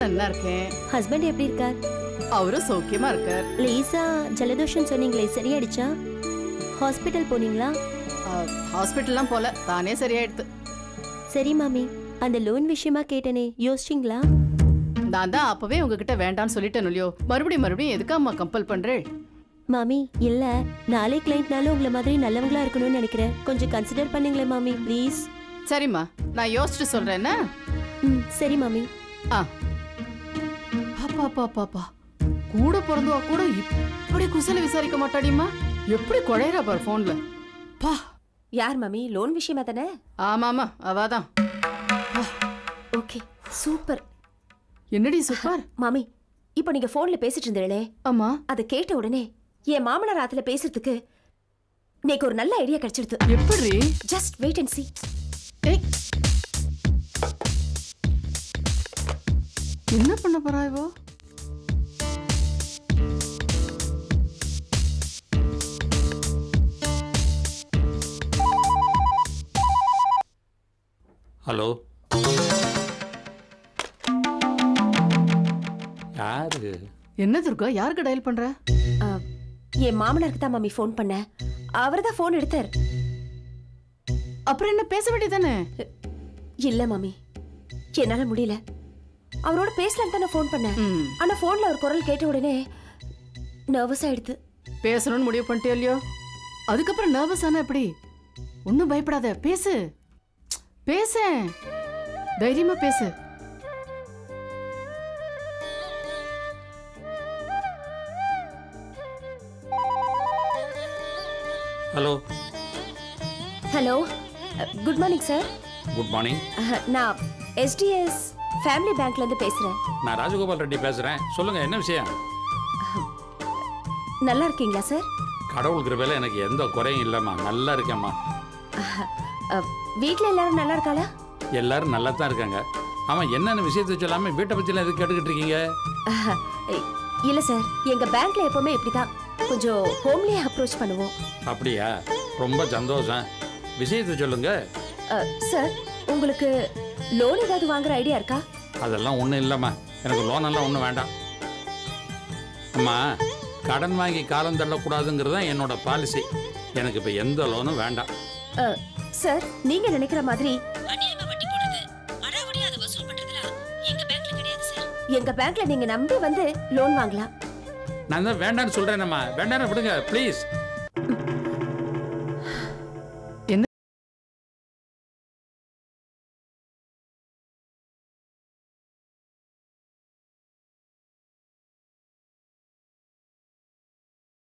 நல்லா இருக்கேன் ஹஸ்பண்ட் எப்படி இருக்கார் அவரும் சௌக்கியமா இருக்கார் லேசா ஜலதோஷம் சொன்னீங்களே சரியாயிடுச்சா ஹாஸ்பிட்டல் போனீங்களா ஹாஸ்பிட்டல்லாம் போல தானே சரியாயிடுது சரி மாமி அந்த லோன் விஷயமா கேட்டனே யோசிச்சிங்களா நான் தான் அப்பவே உங்ககிட்ட வேண்டாம்னு சொல்லிட்டேன் இல்லையோ மறுபடியும் மறுபடியும் எதுக்காம்மா கம்பல் பண்றேன் மாமி இல்ல நாளை கிளைண்ட்னாலும் உங்களை மாதிரி நல்லவங்களா இருக்கணும்னு நினைக்கிறேன் கொஞ்சம் கன்சிடர் பண்ணுங்களேன் மாமி ப்ளீஸ் சரிம்மா நான் யோசிச்சுட்டு சொல்றேன் என்ன ம் சரி மாமி ஆ பாப்பா பாப்பா பாப்பா கூட பிறந்தவா கூட இப்படி குசல விசாரிக்க மாட்டாடிம்மா எப்படி குழையறா பாரு போன்ல பா யார் மம்மி லோன் விஷயமா தானே ஆமாமா அவாதான் ஓகே சூப்பர் என்னடி சூப்பர் மாமி இப்போ நீங்க போன்ல பேசிட்டு இருந்தீங்களே ஆமா அதை கேட்ட உடனே என் மாமனார் ஆத்துல பேசுறதுக்கு நேக்கு ஒரு நல்ல ஐடியா கிடைச்சிடுது எப்படி ஜஸ்ட் வெயிட் அண்ட் see ஏய் என்ன பண்ண போறா இவோ ஹலோ யாரு என்ன துர்கா யாருக்கு டயல் பண்ற அஹ், என் மாமனாருக்கு தான் மாமி ஃபோன் பண்ணேன் அவர் தான் ஃபோன் எடுத்தார் அப்புறம் என்ன பேச வேண்டியதானே இல்ல மாமி என்னால முடியல அவரோட பேசலான்னு தான் நான் ஃபோன் பண்ணேன் ம் ஆனா ஃபோன்ல ஒரு குரல் கேட்ட உடனே நர்வஸ் ஆயிடுது பேசணும்னு முடிவு பண்ணிட்டே இல்லையோ அதுக்கப்புறம் நர்வஸ் ஆனா எப்படி ஒன்னும் பயப்படாத பேசு பேச தைரியமா பேசு hello hello good morning sir good morning நான் எஸ்டிஎஸ் ஃபேமிலி பேங்க்ல இருந்து பேசுறேன் நான் ராஜகோபால் ரெட்டி பேசுகிறேன் சொல்லுங்கள் என்ன விஷயம் நல்லா இருக்கீங்களா சார் கடவுள் கிருபையில் எனக்கு எந்த குறையும் இல்லைம்மா நல்லா இருக்கேம்மா வீட்ல எல்லாரும் நல்லா இருக்காளா எல்லாரும் நல்லா தான் இருக்காங்க ஆமாம் என்னென்ன விஷயத்தை சொல்லாமல் வீட்டை பற்றிலாம் எதுக்கு கேட்டுக்கிட்டு இருக்கீங்க அஹ், இல்ல சார் எங்க பேங்க்ல எப்பவுமே இப்படிதான் கொஞ்சம் ஹோம்லியா அப்ரோச் பண்ணுவோம் அப்படியா ரொம்ப சந்தோஷம் விஷயத்தை சொல்லுங்க அஹ், சார் உங்களுக்கு லோன் ஏதாவது வாங்குற ஐடியா இருக்கா அதெல்லாம் ஒன்றும் இல்லைம்மா எனக்கு லோன் எல்லாம் ஒன்றும் வேண்டாம் அம்மா கடன் வாங்கி காலம் தள்ளக்கூடாதுங்கிறது தான் என்னோட பாலிசி எனக்கு இப்போ எந்த லோனும் வேண்டாம் அஹ், சார் நீங்க நினைக்கிற மாதிரி எங்க பேங்க்ல நீங்க நம்பி வந்து லோன் வாங்கலாம் நான் தான் வேண்டாம்னு சொல்கிறேனம்மா வேண்டாம்னு விடுங்க ப்ளீஸ்